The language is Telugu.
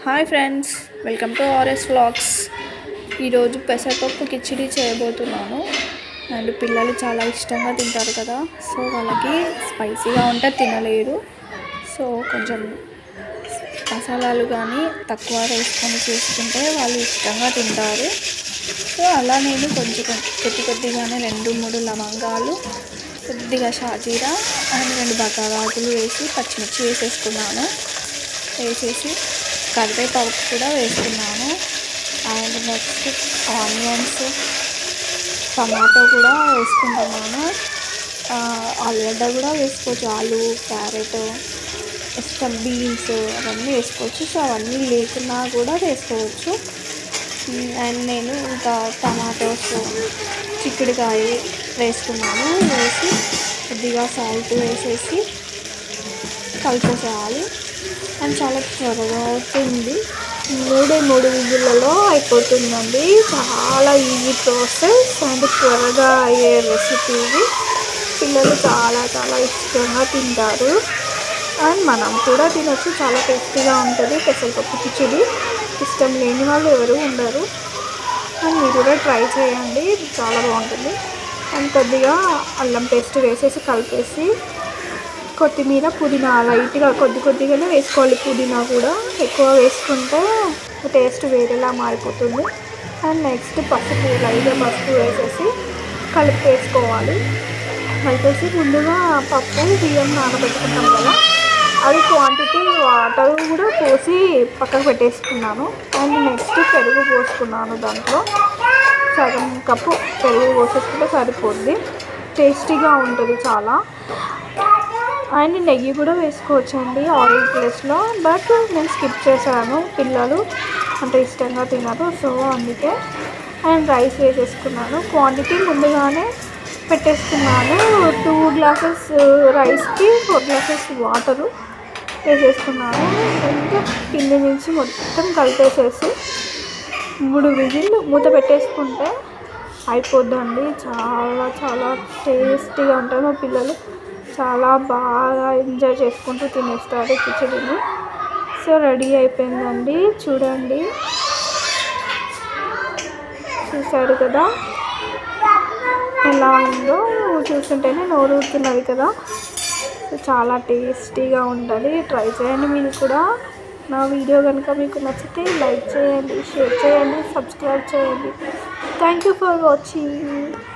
hi friends welcome to RS vlogs ఈరోజు పెసరపప్పు కిచిడి చేయబోతున్నాను అండ్ పిల్లలు చాలా ఇష్టంగా తింటారు కదా సో వాళ్ళకి స్పైసీగా ఉంటే తినలేరు సో కొంచెం మసాలాలు కానీ తక్కువ వేసుకొని చేసుకుంటే వాళ్ళు ఇష్టంగా తింటారు సో అలా నేను కొంచెం కొంచెం కొద్ది కొద్దిగానే రెండు మూడు లవంగాలు కొద్దిగా షాజీరా అండ్ రెండు బకారాకులు వేసి పచ్చిమిర్చి వేసేసుకున్నాను వేసేసి కరివేపాకు కూడా వేసుకున్నాను అండ్ నెక్స్ట్ ఆనియన్స్ టమాటో కూడా వేసుకుంటున్నాను ఆ, ఆలుగడ్డ కూడా వేసుకోవచ్చు ఆలు క్యారెట్ ఇష్టం బీన్స్ అవన్నీ వేసుకోవచ్చు సో అవన్నీ లేకున్నా కూడా వేసుకోవచ్చు ఉమ్, అండ్ నేను ఇంకా టమాటోస్ చిక్కుడుకాయ వేసుకున్నాను వేసి కొద్దిగా సాల్ట్ వేసేసి కలిపేసేయాలి అండ్ చాలా త్వరగా అవుతుంది మూడే మూడు విజులలో అయిపోతుందండి చాలా ఈజీ ప్రాసెస్ అండ్ త్వరగా అయ్యే రెసిపీ ఇది పిల్లలు చాలా చాలా ఇష్టంగా తింటారు అండ్ మనం కూడా తినొచ్చు చాలా టేస్టీగా ఉంటుంది పెసరపప్పు కిచిడి ఇష్టం లేని వాళ్ళు ఎవరు ఉండరు అండ్ మీరు కూడా ట్రై చేయండి ఇది చాలా బాగుంటుంది అండ్ కొద్దిగా అల్లం పేస్ట్ వేసేసి కలిపేసి కొత్తిమీర పుదీనా లైట్గా కొద్ది కొద్దిగానే వేసుకోవాలి పుదీనా కూడా ఎక్కువ వేసుకుంటే టేస్ట్ వేరేలా మారిపోతుంది అండ్ నెక్స్ట్ పసుపు లైట్గా పసుపు వేసేసి కలిపి వేసుకోవాలి కలిపేసి ముందుగా పప్పు బియ్యం నానబెట్టుకుంటాం కదా అది క్వాంటిటీ వాటర్ కూడా పోసి పక్కకు పెట్టేసుకున్నాను అండ్ నెక్స్ట్ పెరుగు పోసుకున్నాను దాంట్లో సగం కప్పు పెరుగు పోసేసుకుంటే సరిపోద్ది టేస్టీగా ఉంటుంది చాలా అండ్ నెయ్యి కూడా వేసుకోవచ్చండి ఆయిల్ ప్లేస్లో బట్ నేను స్కిప్ చేశాను పిల్లలు అంత ఇష్టంగా తినరు సో అందుకే అండ్ రైస్ వేసేసుకున్నాను క్వాంటిటీ ముందుగానే పెట్టేసుకున్నాను టూ గ్లాసెస్ రైస్కి ఫోర్ గ్లాసెస్ వాటరు వేసేసుకున్నాను ఇంకా కింది నుంచి మొత్తం కలిపేసేసి మూడు విజిల్ మూత పెట్టేసుకుంటే అయిపోద్దండి చాలా చాలా టేస్టీగా ఉంటుంది మా పిల్లలు చాలా బాగా ఎంజాయ్ చేసుకుంటూ తినేస్తారు కిచడీని సో రెడీ అయిపోయిందండి చూడండి చూసారు కదా ఎలా ఉందో చూస్తుంటేనే నోరు ఊరుతున్నది కదా సో చాలా టేస్టీగా ఉంటుంది ట్రై చేయండి మీరు కూడా నా వీడియో కనుక మీకు నచ్చితే లైక్ చేయండి షేర్ చేయండి సబ్స్క్రైబ్ చేయండి థ్యాంక్ యూ ఫర్ వాచింగ్